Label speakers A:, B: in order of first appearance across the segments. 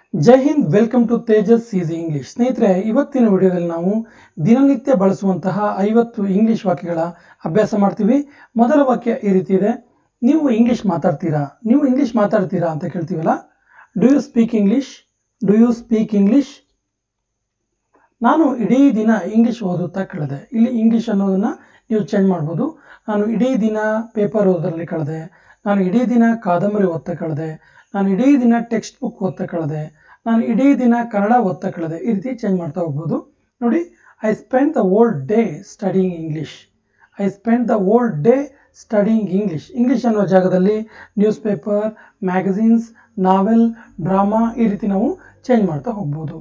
A: Jai Hind welcome to Tejas easy English ಸ್ನೇಹಿತರೆ ಇವತ್ತಿನ ವಿಡಿಯೋದಲ್ಲಿ ನಾವು ದಿನನಿತ್ಯ ಬಳಸುವಂತಹ ಐವತ್ತು ಇಂಗ್ಲಿಷ್ ವಾಕ್ಯಗಳ ಅಭ್ಯಾಸ ಮಾಡ್ತೀವಿ ಮೊದಲ ವಾಕ್ಯ ಈ ರೀತಿ ಇದೆ ನೀವು ಇಂಗ್ಲಿಷ್ ಮಾತಾಡ್ತೀರಾ ನೀವು ಇಂಗ್ಲಿಷ್ ಮಾತಾಡ್ತೀರಾ ಅಂತ ಕೇಳ್ತೀವಲ್ಲ do you speak English do you speak English ನಾನು ಇಡೀ ದಿನ ಇಂಗ್ಲಿಷ್ ಓದುತ್ತಾ ಕಳೆದೆ ಇಲ್ಲಿ ಇಂಗ್ಲಿಷ್ ಅನ್ನೋದನ್ನ ನೀವು ಚೇಂಜ್ ಮಾಡ್ಬೋದು ನಾನು ಇಡೀ ದಿನ ಪೇಪರ್ ಓದೋದ್ರಲ್ಲಿ ಕಳೆದೆ ನಾನು ಇಡೀ ದಿನ ಕಾದಂಬರಿ ಓದ್ತಾ ಕಳೆದೆ ನಾನು ಇಡೀ ದಿನ ಟೆಕ್ಸ್ಟ್ ಬುಕ್ ಓದ್ತಾ ಕಳೆದೆ ನಾನು ಇಡೀ ದಿನ ಕನ್ನಡ ಓದ್ತಾ ಕಳೆದೆ ಈ ರೀತಿ ಚೇಂಜ್ ಮಾಡ್ತಾ ಹೋಗ್ಬೋದು ನೋಡಿ I spend the whole day studying English I spend the whole day studying English English ಅನ್ನೋ ಜಾಗದಲ್ಲಿ news paper magazines novel drama ಈ ರೀತಿ ನಾವು ಚೇಂಜ್ ಮಾಡ್ತಾ ಹೋಗ್ಬೋದು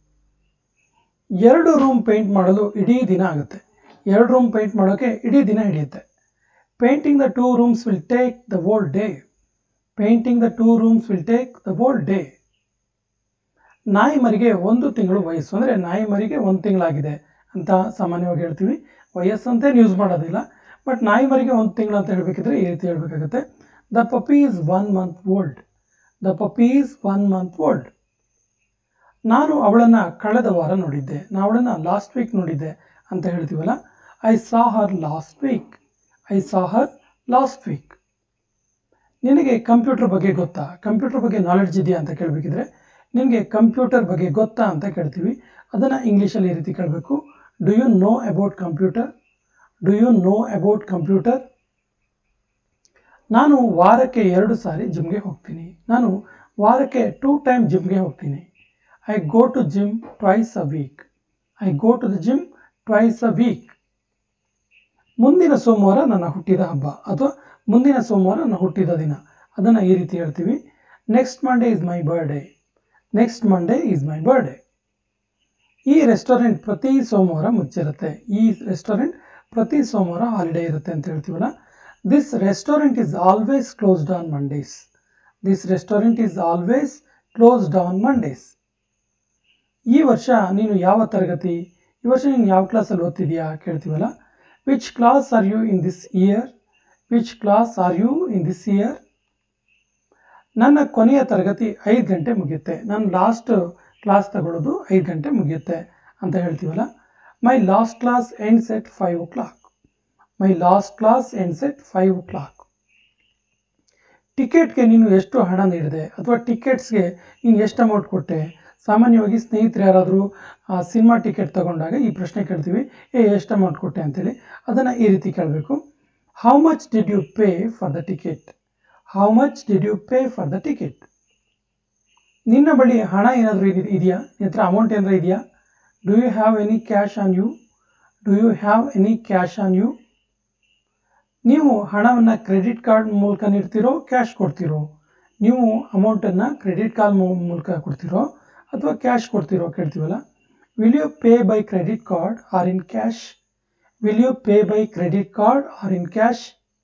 A: ಎರಡು ರೂಮ್ ಪೇಂಟ್ ಮಾಡಲು ಇಡೀ ದಿನ ಆಗುತ್ತೆ ಎರಡು ರೂಮ್ ಪೇಂಟ್ ಮಾಡೋಕ್ಕೆ ಇಡೀ ದಿನ ಹಿಡಿಯುತ್ತೆ painting the two rooms will take the whole day painting the two rooms will take the whole day ನಾಯಿ ಮರಿಗೆ ಒಂದು ತಿಂಗಳು ವಯಸ್ಸು ಅಂದರೆ ನಾಯಿ ಮರಿಗೆ ಒಂದು ತಿಂಗಳಾಗಿದೆ ಅಂತ ಸಾಮಾನ್ಯವಾಗಿ ಹೇಳ್ತೀವಿ ವಯಸ್ಸಂತೆ ಯೂಸ್ ಮಾಡೋದಿಲ್ಲ ಬಟ್ ನಾಯಿ ಮರಿಗೆ ಒಂದು ತಿಂಗಳು ಅಂತ ಹೇಳಬೇಕಿದ್ರೆ ಈ ರೀತಿ ಹೇಳಬೇಕಾಗುತ್ತೆ the puppy is one month old the puppy is one month old ನಾನು ಅವಳನ್ನು ಕಳೆದ ವಾರ ನೋಡಿದ್ದೆ ನಾನು ಅವಳನ್ನು ಲಾಸ್ಟ್ ವೀಕ್ ನೋಡಿದ್ದೆ ಅಂತ ಹೇಳ್ತೀವಲ್ಲ I saw her last week I saw her last week ನಿನಗೆ ಕಂಪ್ಯೂಟರ್ ಬಗ್ಗೆ ಗೊತ್ತಾ ಕಂಪ್ಯೂಟರ್ ಬಗ್ಗೆ ನಾಲೆಡ್ಜ್ ಇದೆಯಾ ಅಂತ ಕೇಳಬೇಕಿದ್ರೆ ನಿನಗೆ ಕಂಪ್ಯೂಟರ್ ಬಗ್ಗೆ ಗೊತ್ತಾ ಅಂತ ಕೇಳ್ತೀವಿ ಅದನ್ನು ಇಂಗ್ಲೀಷಲ್ಲಿ ಈ ರೀತಿ ಕೇಳಬೇಕು do you know about computer do you know about computer ನಾನು ವಾರಕ್ಕೆ ಎರಡು ಸಾರಿ ಜಿಮ್ಗೆ ಹೋಗ್ತೀನಿ ನಾನು ವಾರಕ್ಕೆ ಟೂ ಟೈಮ್ ಜಿಮ್ಗೆ ಹೋಗ್ತೀನಿ I go to gym twice a week I go to the gym twice a week ಮುಂದಿನ ಸೋಮವಾರ ನನ್ನ ಹುಟ್ಟಿದ ಹಬ್ಬ ಅಥವಾ ಮುಂದಿನ ಸೋಮವಾರ ನನ್ನ ಹುಟ್ಟಿದ ದಿನ ಅದನ್ನು ಈ ರೀತಿ ಹೇಳ್ತೀವಿ next Monday is my birthday next Monday is my birthday ಈ ರೆಸ್ಟೋರೆಂಟ್ ಪ್ರತಿ ಸೋಮವಾರ ಮುಚ್ಚಿರುತ್ತೆ ಈ ರೆಸ್ಟೋರೆಂಟ್ ಪ್ರತಿ ಸೋಮವಾರ ಹಾಲಿಡೇ ಇರುತ್ತೆ ಅಂತ ಹೇಳ್ತೀವಲ್ಲ this restaurant is always closed on Mondays this restaurant is always closed on Mondays ಈ ವರ್ಷ ನೀನು ಯಾವ ತರಗತಿ ಈ ವರ್ಷ ನೀನು ಯಾವ ಕ್ಲಾಸಲ್ಲಿ ಓದ್ತಿದ್ಯಾ ಕೇಳ್ತೀವಲ್ಲ which class are you in this year which class are you in this year ನನ್ನ ಕೊನೆಯ ತರಗತಿ ಐದು ಗಂಟೆ ಮುಗಿಯುತ್ತೆ ನಾನು ಲಾಸ್ಟ್ ಕ್ಲಾಸ್ ತಗೊಳ್ಳೋದು ಐದು ಗಂಟೆ ಮುಗಿಯುತ್ತೆ ಅಂತ ಹೇಳ್ತೀವಲ್ಲ my last class ends at five o'clock my last class ends at five o'clock ಟಿಕೆಟ್ಗೆ ನೀನು ಎಷ್ಟು ಹಣ ನೀಡಿದೆ ಅಥವಾ ಟಿಕೆಟ್ಸ್ಗೆ ನೀನು ಎಷ್ಟು ಅಮೌಂಟ್ ಕೊಟ್ಟೆ ಸಾಮಾನ್ಯವಾಗಿ ಸ್ನೇಹಿತರು ಯಾರಾದರೂ ಸಿನಿಮಾ ಟಿಕೆಟ್ ತಗೊಂಡಾಗ ಈ ಪ್ರಶ್ನೆ ಕೇಳ್ತೀವಿ ಏ ಎಷ್ಟು ಅಮೌಂಟ್ ಕೊಟ್ಟೆ ಅಂತೇಳಿ ಅದನ್ನು ಈ ರೀತಿ ಕೇಳಬೇಕು how much did you pay for the ticket how much did you pay for the ticket ನಿನ್ನ ಬಳಿ ಹಣ ಏನಾದರೂ ಇದೆಯಾ ನಿನ್ನ ಹತ್ರ ಅಮೌಂಟ್ ಏನಾದರೂ ಇದೆಯಾ do you have any cash on you do you have any cash on you ನೀವು ಹಣವನ್ನು ಕ್ರೆಡಿಟ್ ಕಾರ್ಡ್ ಮೂಲಕ ನೀಡ್ತೀರೋ ಕ್ಯಾಶ್ ಕೊಡ್ತೀರೋ ನೀವು ಅಮೌಂಟನ್ನು ಕ್ರೆಡಿಟ್ ಕಾರ್ಡ್ ಮೂಲಕ ಕೊಡ್ತೀರೋ ಅಥವಾ ಕ್ಯಾಶ್ ಕೊಡ್ತೀರೋ ಕೇಳ್ತೀವಲ್ಲ will you pay by credit card or in cash will you pay by credit card or in cash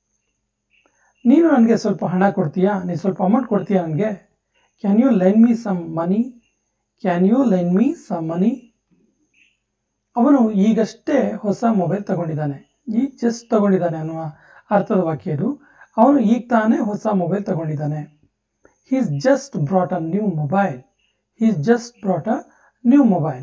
A: ನೀನು ನನಗೆ ಸ್ವಲ್ಪ ಹಣ ಕೊಡ್ತೀಯಾ ನೀನು ಸ್ವಲ್ಪ ಅಮೌಂಟ್ ಕೊಡ್ತೀಯಾ ನನಗೆ can you lend me some money can you lend me some money ಅವನು ಈಗಷ್ಟೇ ಹೊಸ ಮೊಬೈಲ್ ತಗೊಂಡಿದ್ದಾನೆ ಈಗ ಜಸ್ಟ್ ತಗೊಂಡಿದ್ದಾನೆ ಅನ್ನುವ ಅರ್ಥದ ವಾಕ್ಯ ಇದು ಅವನು ಈಗ ತಾನೇ ಹೊಸ ಮೊಬೈಲ್ ತಗೊಂಡಿದ್ದಾನೆ he's just brought a new mobile he's just brought a new mobile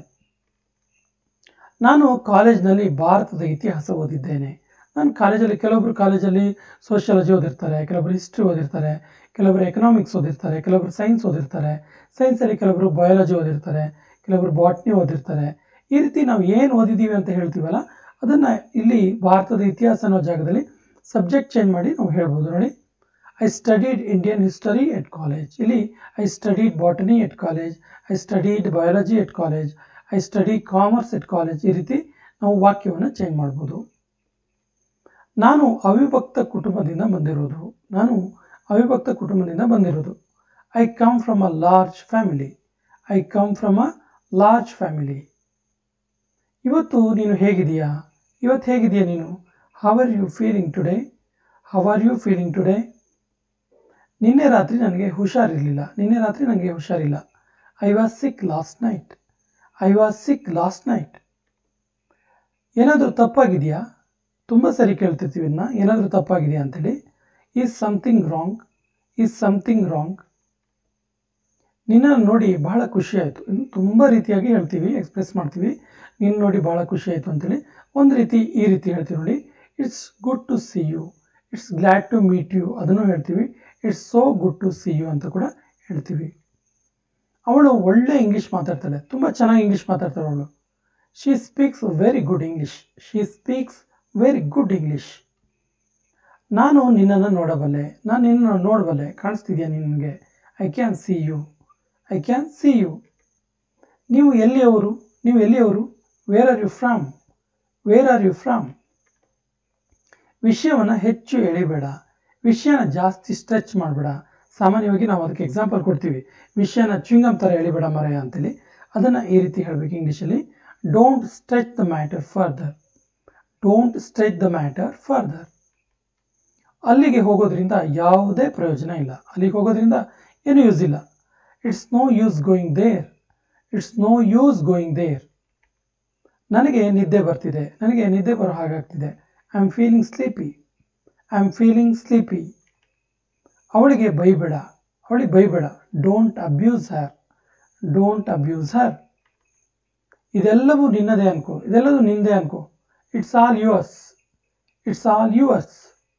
A: ನಾನು ಕಾಲೇಜ್ನಲ್ಲಿ ಭಾರತದ ಇತಿಹಾಸ ಓದಿದ್ದೇನೆ ನಾನು ಕಾಲೇಜಲ್ಲಿ ಕೆಲವೊಬ್ರು ಕಾಲೇಜಲ್ಲಿ ಸೋಷಿಯಾಲಜಿ ಓದಿರ್ತಾರೆ ಕೆಲವೊಬ್ರು ಹಿಸ್ಟ್ರಿ ಓದಿರ್ತಾರೆ ಕೆಲವೊಬ್ರು ಎಕನಾಮಿಕ್ಸ್ ಓದಿರ್ತಾರೆ ಕೆಲವೊಬ್ರು ಸೈನ್ಸ್ ಓದಿರ್ತಾರೆ ಸೈನ್ಸಲ್ಲಿ ಕೆಲವೊಬ್ರು ಬಯಾಲಜಿ ಓದಿರ್ತಾರೆ ಕೆಲವೊಬ್ರು ಬಾಟ್ನಿ ಓದಿರ್ತಾರೆ ಈ ರೀತಿ ನಾವು ಏನು ಓದಿದ್ದೀವಿ ಅಂತ ಹೇಳ್ತೀವಲ್ಲ ಅದನ್ನು ಇಲ್ಲಿ ಭಾರತದ ಇತಿಹಾಸ ಅನ್ನೋ ಜಾಗದಲ್ಲಿ ಸಬ್ಜೆಕ್ಟ್ ಚೇಂಜ್ ಮಾಡಿ ನಾವು ಹೇಳ್ಬೋದು ನೋಡಿ I studied Indian history at college ಇಲ್ಲಿ I studied botany at college I studied biology at college I study commerce at college ಈ ರೀತಿ ನಾವು ವಾಕ್ಯವನ್ನು ಚೇಂಜ್ ಮಾಡ್ಬೋದು ನಾನು ಅವಿಭಕ್ತ ಕುಟುಂಬದಿಂದ ಬಂದಿರೋದು ನಾನು ಅವಿಭಕ್ತ ಕುಟುಂಬದಿಂದ ಬಂದಿರೋದು I come from a large family I come from a large family ಇವತ್ತು ನೀನು ಹೇಗಿದೆಯಾ ಇವತ್ತು ಹೇಗಿದೆಯಾ ನೀನು how are you feeling today how are you feeling today ನಿನ್ನೆ ರಾತ್ರಿ ನನಗೆ ಹುಷಾರಿರಲಿಲ್ಲ ನಿನ್ನೆ ರಾತ್ರಿ ನನಗೆ ಹುಷಾರಿಲ್ಲ I was sick last night I was sick last night ಏನಾದರೂ ತಪ್ಪಾಗಿದೆಯಾ ತುಂಬ ಸರಿ ಕೇಳ್ತಿರ್ತೀವಿ ಇದನ್ನ ಏನಾದರೂ ತಪ್ಪಾಗಿದೆಯಾ ಅಂತೇಳಿ is something wrong is something wrong ನಿನ್ನನ್ನು ನೋಡಿ ಬಹಳ ಖುಷಿ ಆಯಿತು ಇನ್ನು ತುಂಬ ರೀತಿಯಾಗಿ ಹೇಳ್ತೀವಿ ಎಕ್ಸ್ಪ್ರೆಸ್ ಮಾಡ್ತೀವಿ ನಿನ್ನ ನೋಡಿ ಬಹಳ ಖುಷಿ ಆಯಿತು ಅಂತೇಳಿ ಒಂದು ರೀತಿ ಈ ರೀತಿ ಹೇಳ್ತೀವಿ ನೋಡಿ it's good to see you it's glad to meet you ಅದನ್ನು ಹೇಳ್ತೀವಿ it's so good to see you ಅಂತ ಕೂಡ ಹೇಳ್ತೀವಿ ಅವಳು ಒಳ್ಳೆ ಇಂಗ್ಲೀಷ್ ಮಾತಾಡ್ತಾಳೆ ತುಂಬ ಚೆನ್ನಾಗಿ ಇಂಗ್ಲೀಷ್ ಮಾತಾಡ್ತಾಳೆ ಅವಳು she speaks very good English she speaks very good English ನಾನು ನಿನ್ನನ್ನು ನೋಡಬಲ್ಲೆ ನಾನು ನಿನ್ನನ್ನು ನೋಡಬಲ್ಲೆ ಕಾಣಿಸ್ತಿದ್ಯಾ ನಿನಗೆ I can see you I can see you ನೀವು ಎಲ್ಲಿಯವರು ನೀವು ಎಲ್ಲಿಯವರು where are you from where are you from ವಿಷಯವನ್ನು ಹೆಚ್ಚು ಎಳಿಬೇಡ ವಿಷಯನ ಜಾಸ್ತಿ ಸ್ಟ್ರೆಚ್ ಮಾಡಬೇಡ ಸಾಮಾನ್ಯವಾಗಿ ನಾವು ಅದಕ್ಕೆ ಎಕ್ಸಾಂಪಲ್ ಕೊಡ್ತೀವಿ ವಿಷಯನ ಚ್ವಿಂಗಮ್ ಥರ ಎಳಿಬೇಡ ಮರೆಯ ಅಂತೇಳಿ ಅದನ್ನು ಈ ರೀತಿ ಹೇಳಬೇಕು ಇಂಗ್ಲೀಷಲ್ಲಿ don't stretch the matter further don't stretch the matter further ಅಲ್ಲಿಗೆ ಹೋಗೋದ್ರಿಂದ ಯಾವುದೇ ಪ್ರಯೋಜನ ಇಲ್ಲ ಅಲ್ಲಿಗೆ ಹೋಗೋದ್ರಿಂದ ಏನು ಯೂಸ್ ಇಲ್ಲ it's no use going there it's no use going there ನನಗೆ ನಿದ್ದೆ ಬರ್ತಿದೆ ನನಗೆ ನಿದ್ದೆ ಬರೋ ಹಾಗಾಗ್ತಿದೆ I am feeling sleepy I am feeling sleepy ಅವಳಿಗೆ ಬೈಬೇಡ ಅವಳಿಗೆ ಬೈಬೇಡ don't abuse her don't abuse her ಇದೆಲ್ಲವೂ ನಿನ್ನದೇ ಅನ್ಕೋ ಇದೆಲ್ಲವೂ ನಿಂದೇ ಅನ್ಕೋ it's all yours it's all yours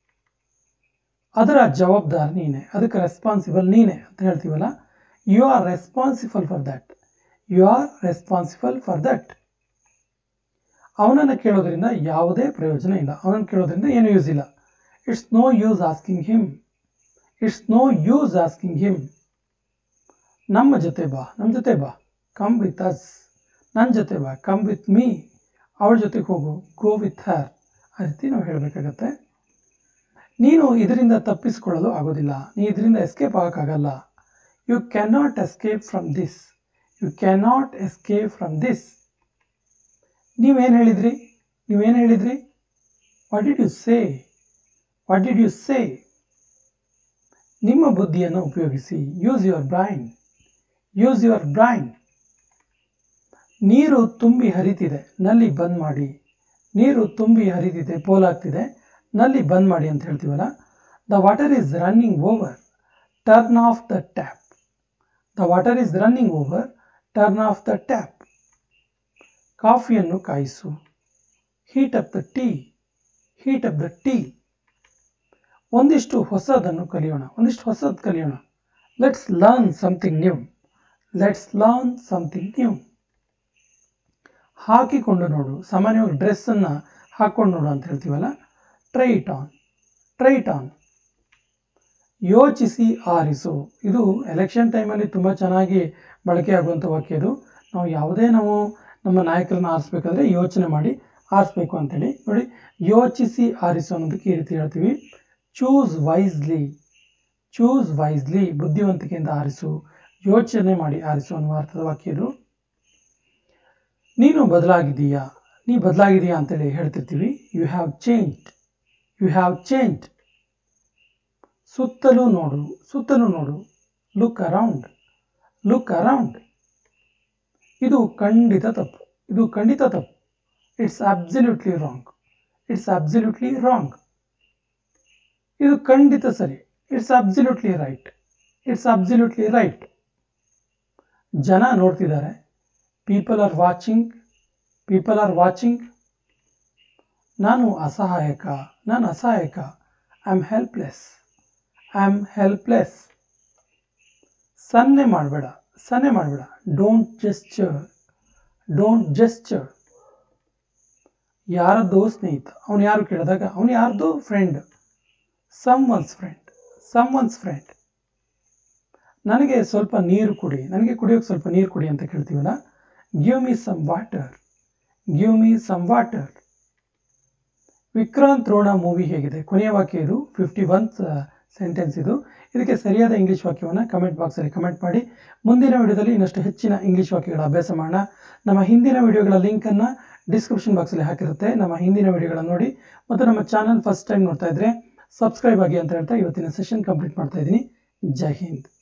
A: ಅದರ ಜವಾಬ್ದಾರಿ ನೀನೆ ಅದಕ್ಕೆ ರೆಸ್ಪಾನ್ಸಿಬಲ್ ನೀನೆ ಅಂತ ಹೇಳ್ತೀವಲ್ಲ you are responsible for that you are responsible for that ಅವನನ್ನು ಕೇಳೋದ್ರಿಂದ ಯಾವುದೇ ಪ್ರಯೋಜನ ಇಲ್ಲ ಅವನನ್ನು ಕೇಳೋದ್ರಿಂದ ಏನು ಯೂಸ್ ಇಲ್ಲ it's no use asking him it's no use asking him ನಮ್ಮ ಜೊತೆ ಬಾ ನಮ್ಮ ಜೊತೆ ಬಾ ಕಮ್ ವಿತ್ ಅಸ್ ನನ್ನ ಜೊತೆ ಬಾ ಕಮ್ ವಿತ್ ಮೀ ಅವಳ ಜೊತೆಗೆ ಹೋಗು ಗೋ ವಿತ್ ಹರ್ ಆ ರೀತಿ ನಾವು ಹೇಳಬೇಕಾಗತ್ತೆ ನೀನು ಇದರಿಂದ ತಪ್ಪಿಸ್ಕೊಳ್ಳಲು ಆಗೋದಿಲ್ಲ ನೀ ಇದರಿಂದ ಎಸ್ಕೇಪ್ ಆಗೋಕ್ಕಾಗಲ್ಲ you cannot escape from this you cannot escape from this ನೀವೇನು ಹೇಳಿದ್ರಿ ನೀವೇನು ಹೇಳಿದ್ರಿ what did you say what did you say ನಿಮ್ಮ ಬುದ್ಧಿಯನ್ನು ಉಪಯೋಗಿಸಿ use your brain use your brain ನೀರು ತುಂಬಿ ಹರಿತಿದೆ ನಲ್ಲಿ ಬಂದ್ ಮಾಡಿ ನೀರು ತುಂಬಿ ಹರಿತಿದೆ ಪೋಲಾಗ್ತಿದೆ ನಲ್ಲಿ ಬಂದ್ ಮಾಡಿ ಅಂತ ಹೇಳ್ತೀವಲ್ಲ the water is running over turn off the tap the water is running over turn off the tap ಕಾಫಿಯನ್ನು ಕಾಯಿಸು heat up the tea heat up the tea ಒಂದಿಷ್ಟು ಹೊಸದನ್ನು ಕಲಿಯೋಣ ಒಂದಿಷ್ಟು ಹೊಸದು ಕಲಿಯೋಣ let's learn something new let's learn something new ಹಾಕಿಕೊಂಡು ನೋಡು ಸಾಮಾನ್ಯವಾಗಿ ಡ್ರೆಸ್ಸನ್ನು ಹಾಕ್ಕೊಂಡು ನೋಡು ಅಂತ ಹೇಳ್ತೀವಲ್ಲ try it on try it on ಯೋಚಿಸಿ ಆರಿಸು ಇದು ಎಲೆಕ್ಷನ್ ಟೈಮಲ್ಲಿ ತುಂಬ ಚೆನ್ನಾಗಿ ಬಳಕೆ ಆಗುವಂಥ ವಾಕ್ಯ ಇದು ನಾವು ಯಾವುದೇ ನಾವು ನಮ್ಮ ನಾಯಕರನ್ನ ಆರಿಸ್ಬೇಕಾದ್ರೆ ಯೋಚನೆ ಮಾಡಿ ಆರಿಸ್ಬೇಕು ಅಂತೇಳಿ ನೋಡಿ ಯೋಚಿಸಿ ಆರಿಸು ಅನ್ನೋದಕ್ಕೆ ಈ ರೀತಿ ಹೇಳ್ತೀವಿ ಚೂಸ್ ವೈಸ್ಲಿ ಚೂಸ್ ವೈಸ್ಲಿ ಬುದ್ಧಿವಂತಿಕೆಯಿಂದ ಆರಿಸು ಯೋಚನೆ ಮಾಡಿ ಆರಿಸು ಅನ್ನುವ ಅರ್ಥದ ವಾಕ್ಯ ಇದು ನೀನು ಬದಲಾಗಿದ್ದೀಯಾ ನೀ ಬದಲಾಗಿದೆಯಾ ಅಂತೇಳಿ ಹೇಳ್ತಿರ್ತೀವಿ you have change you have change ಸುತ್ತಲೂ ನೋಡು ಸುತ್ತಲೂ ನೋಡು ಲುಕ್ ಅರೌಂಡ್ ಲುಕ್ ಅರೌಂಡ್ ಇದು ಖಂಡಿತ ತಪ್ಪು ಇದು ಖಂಡಿತ ತಪ್ಪು it's absolutely wrong it's absolutely wrong ಇದು ಖಂಡಿತ ಸರಿ it's absolutely right it's absolutely right ಜನ ನೋಡ್ತಿದ್ದಾರೆ people are watching people are watching ನಾನು ಅಸಹಾಯಕ ನಾನು ಅಸಹಾಯಕ I am helpless I am helpless ಸನ್ನೆ ಮಾಡಬೇಡ ಸನ್ನೆ ಮಾಡಬೇಡ ಡೋಂಟ್ ಜೆಸ್ಚರ್ ಡೋಂಟ್ ಜೆಸ್ಚರ್ ಯಾರದ್ದೋ ಸ್ನೇಹಿತ ಅವನು ಯಾರು ಕೇಳಿದಾಗ ಅವನು ಯಾರ್ದೋ friend someone's friend someone's friend ನನಗೆ ಸ್ವಲ್ಪ ನೀರು ಕುಡಿ ನನಗೆ ಕುಡಿಯೋಕೆ ಸ್ವಲ್ಪ ನೀರು ಕುಡಿ ಅಂತ ಕೇಳ್ತೀವಲ್ಲ give me some water give me some water Vikrant Rona movie ಹೇಗಿದೆ ಕೊನೆಯ ವಾಕ್ಯ ಇದು ಫಿಫ್ಟಿ ಒನ್ತ್ ಸೆಂಟೆನ್ಸ್ ಇದು ಇದಕ್ಕೆ ಸರಿಯಾದ ಇಂಗ್ಲೀಷ್ ವಾಕ್ಯವನ್ನು ಕಮೆಂಟ್ ಬಾಕ್ಸಲ್ಲಿ ಕಮೆಂಟ್ ಮಾಡಿ ಮುಂದಿನ ವಿಡಿಯೋದಲ್ಲಿ ಇನ್ನಷ್ಟು ಹೆಚ್ಚಿನ ಇಂಗ್ಲೀಷ್ ವಾಕ್ಯಗಳ ಅಭ್ಯಾಸ ಮಾಡೋಣ ನಮ್ಮ ಹಿಂದಿನ ವಿಡಿಯೋಗಳ ಲಿಂಕನ್ನು ಡಿಸ್ಕ್ರಿಪ್ಷನ್ ಬಾಕ್ಸಲ್ಲಿ ಹಾಕಿರುತ್ತೆ ನಮ್ಮ ಹಿಂದಿನ ವಿಡಿಯೋಗಳನ್ನು ನೋಡಿ ಮತ್ತು ನಮ್ಮ ಚಾನಲ್ ಫಸ್ಟ್ ಟೈಮ್ ನೋಡ್ತಾ ಇದ್ರೆ ಸಬ್ಸ್ಕ್ರೈಬ್ ಆಗಿ ಅಂತ ಹೇಳ್ತಾ ಇವತ್ತಿನ ಸೆಷನ್ ಕಂಪ್ಲೀಟ್ ಮಾಡ್ತಾ ಇದ್ದೀನಿ ಜೈ ಹಿಂದ್